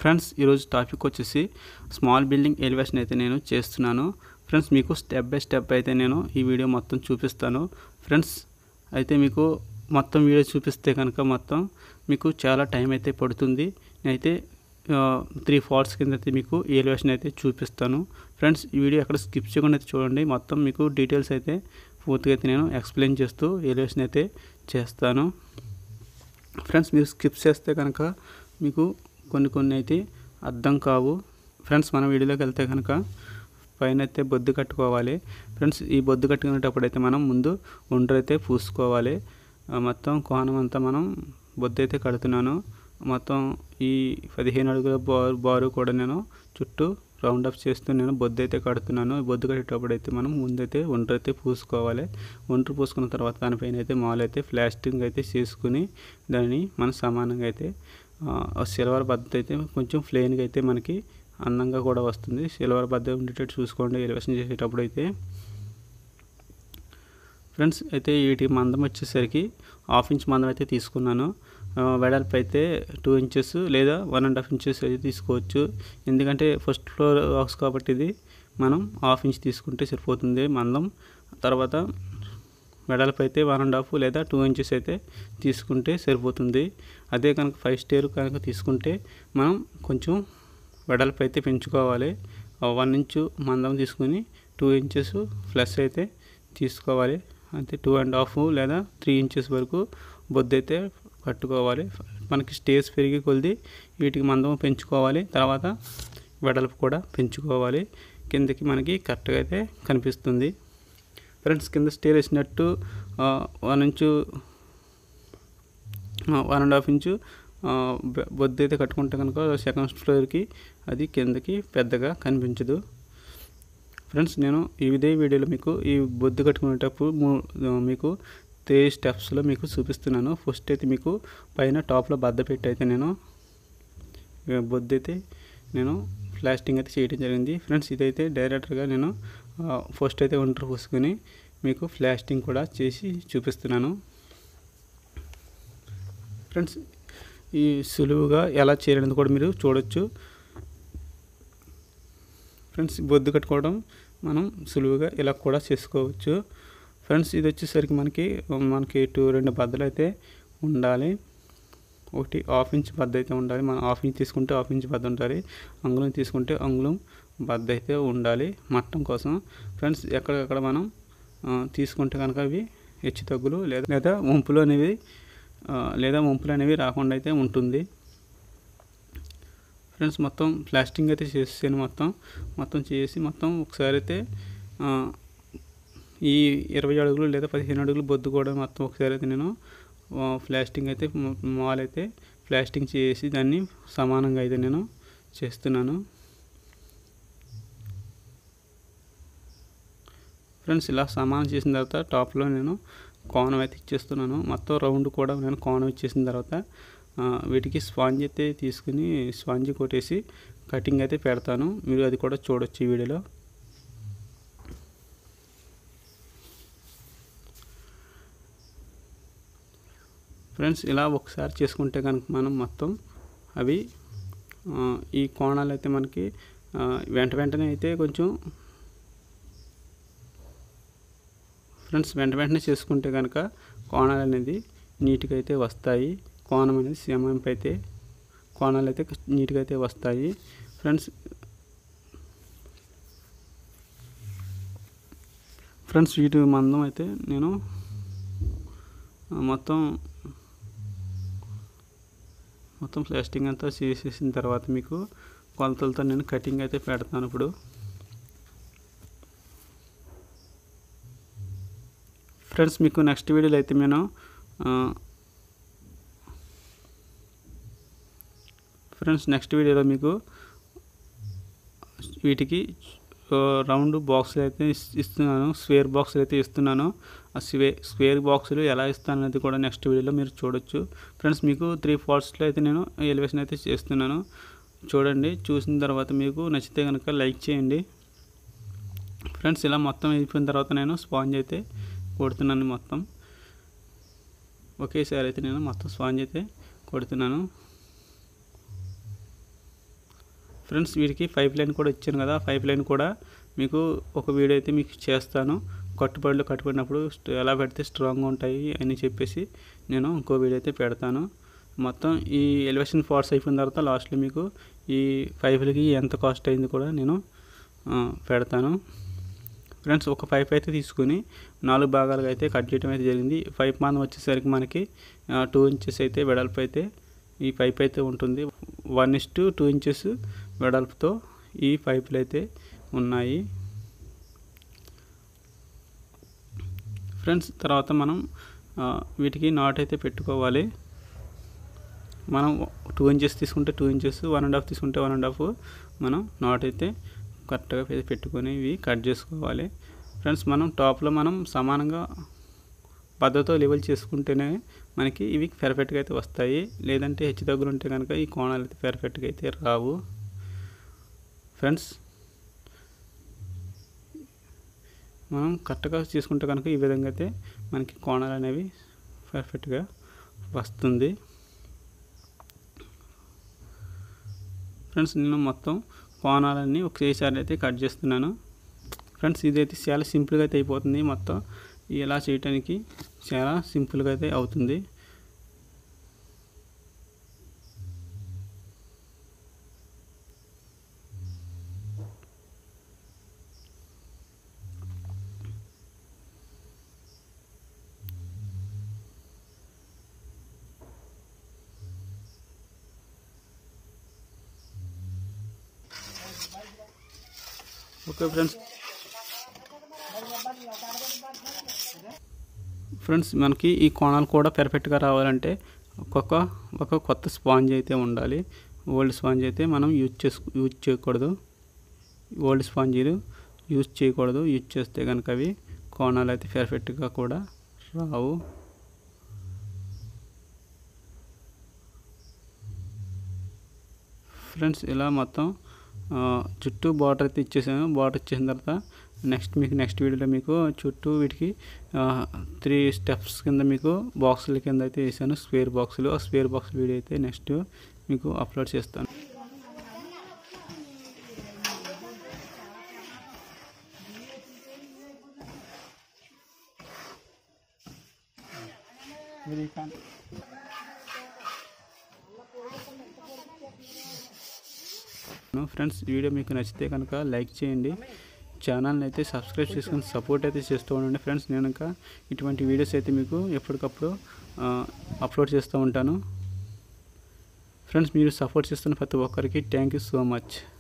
friends ఈరోజు topic వచ్చేసి small building elevation అయితే నేను చేస్తున్నాను ఫ్రెండ్స్ మీకు స్టెప్ బై స్టెప్ అయితే నేను ఈ వీడియో మొత్తం చూపిస్తాను ఫ్రెండ్స్ అయితే మీకు మొత్తం వీడియో చూపిస్తే కనుక మొత్తం మీకు చాలా టైం అయితే పడుతుంది నేనైతే త్రీ ఫార్ట్స్ కింద అయితే మీకు ఈ ఎలివేషన్ అయితే చూపిస్తాను ఫ్రెండ్స్ ఈ వీడియో ఎక్కడ స్కిప్ చేయకుండా అయితే చూడండి మొత్తం మీకు డీటెయిల్స్ అయితే పూర్తిగా అయితే నేను ఎక్స్ప్లెయిన్ చేస్తూ ఎలివేషన్ అయితే చేస్తాను ఫ్రెండ్స్ మీరు స్కిప్ చేస్తే కనుక మీకు కొన్ని కొన్ని అయితే అర్థం కావు ఫ్రెండ్స్ మన వీడియోలోకి వెళ్తే కనుక పైన అయితే బొద్దు కట్టుకోవాలి ఫ్రెండ్స్ ఈ బొద్దు కట్టుకునేటప్పుడు అయితే మనం ముందు ఒండ్రు అయితే పూసుకోవాలి ఆ మొత్తం కోణం అంతా మనం బొద్దు అయితే కడుతున్నాను మొత్తం ఈ పదిహేను అడుగుల బారు బారు కూడా నేను చుట్టూ రౌండ్ అప్ చేస్తూ నేను బొద్దు అయితే కడుతున్నాను ఈ బొద్దు కట్టేటప్పుడు అయితే మనం ముందైతే ఒండ్రు అయితే పూసుకోవాలి ఒండ్రు పూసుకున్న తర్వాత దానిపైన అయితే మామూలు అయితే ప్లాస్టింగ్ అయితే చేసుకుని దాన్ని మనం సమానంగా అయితే సిల్వర్ బద్ద అయితే కొంచెం ప్లెయిన్గా అయితే మనకి అందంగా కూడా వస్తుంది సిల్వర్ బద్ద ఉండేటట్టు చూసుకోండి ఎలివేషన్ చేసేటప్పుడు అయితే ఫ్రెండ్స్ అయితే వీటి మందం వచ్చేసరికి హాఫ్ ఇంచ్ మందం అయితే తీసుకున్నాను వెడల్పు అయితే టూ ఇంచెస్ లేదా వన్ అండ్ హాఫ్ ఇంచెస్ అయితే తీసుకోవచ్చు ఎందుకంటే ఫస్ట్ ఫ్లోర్ హౌస్ కాబట్టి ఇది మనం హాఫ్ ఇంచ్ తీసుకుంటే సరిపోతుంది మందం తర్వాత వెడల్పు అయితే వన్ అండ్ హాఫ్ లేదా టూ ఇంచెస్ అయితే తీసుకుంటే సరిపోతుంది అదే కనుక ఫైవ్ స్టేర్ కనుక తీసుకుంటే మనం కొంచెం వెడల్పు అయితే పెంచుకోవాలి వన్ ఇంచు మందం తీసుకుని టూ ఇంచెస్ ప్లస్ అయితే తీసుకోవాలి అంటే టూ అండ్ హాఫ్ లేదా త్రీ ఇంచెస్ వరకు బొద్దు అయితే కట్టుకోవాలి మనకి స్టేజ్ పెరిగి కొలిది వీటికి మందం పెంచుకోవాలి తర్వాత వెడల్పు కూడా పెంచుకోవాలి కిందకి మనకి కరెక్ట్గా అయితే కనిపిస్తుంది ఫ్రెండ్స్ కింద స్టేర్ వేసినట్టు one inch one and half inch బొద్దు అయితే కట్టుకుంటే కనుక సెకండ్ ఫ్లోర్కి అది కిందకి పెద్దగా కనిపించదు ఫ్రెండ్స్ నేను ఇదే వీడియోలో మీకు ఈ బొద్దు కట్టుకునేటప్పుడు మీకు త్రీ స్టెప్స్లో మీకు చూపిస్తున్నాను ఫస్ట్ అయితే మీకు పైన టాప్లో బద్ద పెట్టి అయితే నేను బొద్దు అయితే నేను ప్లాస్టింగ్ అయితే చేయడం జరిగింది ఫ్రెండ్స్ ఇదైతే డైరెక్ట్గా నేను ఫస్ట్ అయితే ఒంటరి పూసుకొని మీకు ప్లాస్టింగ్ కూడా చేసి చూపిస్తున్నాను ఫ్రెండ్స్ ఈ సులువుగా ఎలా చేయాలనేది కూడా మీరు చూడొచ్చు ఫ్రెండ్స్ బొద్దు కట్టుకోవడం మనం సులువుగా ఇలా కూడా చేసుకోవచ్చు ఫ్రెండ్స్ ఇది వచ్చేసరికి మనకి మనకి టూ రెండు బద్దలు అయితే ఉండాలి ఒకటి హాఫ్ ఇంచ్ బద్ద అయితే ఉండాలి మనం హాఫ్ ఇంచ్ తీసుకుంటే హాఫ్ ఇంచ్ బద్ద ఉండాలి అంగుళం తీసుకుంటే అంగుళం బద్ద అయితే ఉండాలి మట్టం కోసం ఫ్రెండ్స్ ఎక్కడెక్కడ మనం తీసుకుంటే కనుక అవి హెచ్చు తగ్గులు లేదా లేదా వంపులు అనేవి లేదా వంపులు అనేవి రాకుండా అయితే ఉంటుంది ఫ్రెండ్స్ మొత్తం ప్లాస్టింగ్ అయితే చేసాను మొత్తం మొత్తం చేసి మొత్తం ఒకసారి అయితే ఈ ఇరవై అడుగులు లేదా పదిహేను అడుగులు బొద్దు కూడా మొత్తం ఒకసారి అయితే నేను ప్లాస్టింగ్ అయితే మాల్ అయితే ప్లాస్టింగ్ చేసి దాన్ని సమానంగా అయితే నేను చేస్తున్నాను ఫ్రెండ్స్ ఇలా సమానం చేసిన తర్వాత టాప్లో నేను కోణం అయితే ఇచ్చేస్తున్నాను మొత్తం రౌండ్ కూడా నేను కోణం ఇచ్చేసిన తర్వాత వీటికి స్పాంజ్ అయితే తీసుకుని స్పాంజ్ కొట్టేసి కటింగ్ అయితే పెడతాను మీరు అది కూడా చూడొచ్చు ఈ వీడియోలో ఫ్రెండ్స్ ఇలా ఒకసారి చేసుకుంటే కనుక మనం మొత్తం అవి ఈ కోణాలు అయితే మనకి వెంట వెంటనే అయితే కొంచెం ఫ్రెండ్స్ వెంట వెంటనే చేసుకుంటే కనుక కోణాలు అనేది నీట్గా అయితే వస్తాయి కోణం అనేది సేమంపు అయితే కోణాలు అయితే నీట్గా అయితే వస్తాయి ఫ్రెండ్స్ ఫ్రెండ్స్ వీటి మందం అయితే నేను మొత్తం మొత్తం ప్లాస్టింగ్ అంతా చేసేసిన తర్వాత మీకు కొలతలతో నేను కటింగ్ అయితే పెడతాను ఇప్పుడు ఫ్రెండ్స్ మీకు నెక్స్ట్ వీడియోలో అయితే నేను ఫ్రెండ్స్ నెక్స్ట్ వీడియోలో మీకు వీటికి రౌండ్ బాక్సులు అయితే ఇస్తున్నాను స్క్వేర్ బాక్సులు అయితే ఇస్తున్నాను ఆ స్వే స్క్వేర్ బాక్సులు ఎలా ఇస్తాను అనేది కూడా నెక్స్ట్ వీడియోలో మీరు చూడొచ్చు ఫ్రెండ్స్ మీకు త్రీ ఫాల్ట్స్లో అయితే నేను ఎలివేషన్ అయితే చేస్తున్నాను చూడండి చూసిన తర్వాత మీకు నచ్చితే కనుక లైక్ చేయండి ఫ్రెండ్స్ ఇలా మొత్తం అయిపోయిన తర్వాత నేను స్పాంజ్ అయితే కొడుతున్నాను మొత్తం ఒకేసారి అయితే నేను మొత్తం స్పాంజ్ అయితే కొడుతున్నాను ఫ్రెండ్స్ వీటికి పైప్ లైన్ కూడా ఇచ్చాను కదా పైప్ లైన్ కూడా మీకు ఒక వీడియో అయితే మీకు చేస్తాను కట్టుబడులు కట్టుబడినప్పుడు స్ట్- ఎలా పెడితే స్ట్రాంగ్గా ఉంటాయి అని చెప్పేసి నేను ఇంకో వీడియో అయితే పెడతాను మొత్తం ఈ ఎలివేషన్ ఫార్ట్స్ అయిపోయిన తర్వాత లాస్ట్లో మీకు ఈ పైపులకి ఎంత కాస్ట్ అయింది కూడా నేను ఆ, పెడతాను ఫ్రెండ్స్ ఒక పైప్ అయితే తీసుకుని నాలుగు భాగాలుగా అయితే కట్ చేయడం అయితే జరిగింది పైప్ మందం వచ్చేసరికి మనకి టూ ఇంచెస్ అయితే వెడల్పు అయితే ఈ పైప్ అయితే ఉంటుంది one is to two inches వెడల్పుతో ఈ పైపులు అయితే ఉన్నాయి ఫ్రెండ్స్ తర్వాత మనం ఆ, వీటికి నాట్ అయితే పెట్టుకోవాలి మనం టూ ఇంచెస్ తీసుకుంటే two inches one and half తీసుకుంటే వన్ అండ్ హాఫ్ మనం నాట్ అయితే కరెక్ట్గా పె- పెట్టుకొని ఇవి కట్ చేసుకోవాలి ఫ్రెండ్స్ మనం టాప్లో మనం సమానంగా పద్ధతితో లెవెల్ చేసుకుంటేనే మనకి ఇవి పెర్ఫెక్ట్గా అయితే వస్తాయి లేదంటే హెచ్చు దగ్గర ఉంటే కనుక ఈ కోణాలు అయితే పెర్ఫెక్ట్గా అయితే రావు ఫ్రెండ్స్ మనం కరెక్ట్గా చేసుకుంటే కనుక ఈ విధంగా అయితే మనకి కోణాలు అనేవి పర్ఫెక్ట్గా వస్తుంది ఫ్రెండ్స్ నేను మొత్తం కోణాలన్నీ ఒకేసారి అయితే కట్ చేస్తున్నాను ఫ్రెండ్స్ ఇదైతే చాలా సింపుల్గా అయితే అయిపోతుంది మొత్తం ఇలా చేయటానికి చాలా సింపుల్గా అయితే అవుతుంది ఓకే ఫ్రెండ్స్ ఫ్రెండ్స్ మనకి ఈ కోణాలు కూడా పెర్ఫెక్ట్గా రావాలంటే ఒక్కొక్క ఒక కొత్త స్పాంజ్ అయితే ఉండాలి ఓల్డ్ స్పాంజ్ అయితే మనం యూజ్ చేసు యూజ్ చేయకూడదు ఓల్డ్ స్పాంజీలు యూజ్ చేయకూడదు యూజ్ చేస్తే కనుక అవి కోణాలు అయితే పెర్ఫెక్ట్గా కూడా రావు ఫ్రెండ్స్ ఇలా మొత్తం ఆ, చుట్టూ బార్డర్ అయితే ఇచ్చేసాను బార్డర్ ఇచ్చేసిన తర్వాత నెక్స్ట్ మీకు నెక్స్ట్ వీడియోలో మీకు చుట్టూ వీటికి త్రీ స్టెప్స్ కింద మీకు బాక్సుల కింద అయితే వేసాను స్క్వేర్ బాక్సులు ఆ స్క్వేర్ బాక్స్ వీడియో అయితే నెక్స్ట్ మీకు అప్లోడ్ చేస్తాను ఫ్రెండ్స్ ఈ వీడియో మీకు నచ్చితే కనుక లైక్ చేయండి ఛానల్ని అయితే సబ్స్క్రైబ్ చేసుకొని సపోర్ట్ అయితే చేస్తూ ఉండండి ఫ్రెండ్స్ నేను ఇంకా ఇటువంటి వీడియోస్ అయితే మీకు ఎప్పటికప్పుడు ఆ, అప్లోడ్ చేస్తూ ఉంటాను ఫ్రెండ్స్ మీరు సపోర్ట్ చేస్తున్న ప్రతి ఒక్కరికి థ్యాంక్ యూ సో మచ్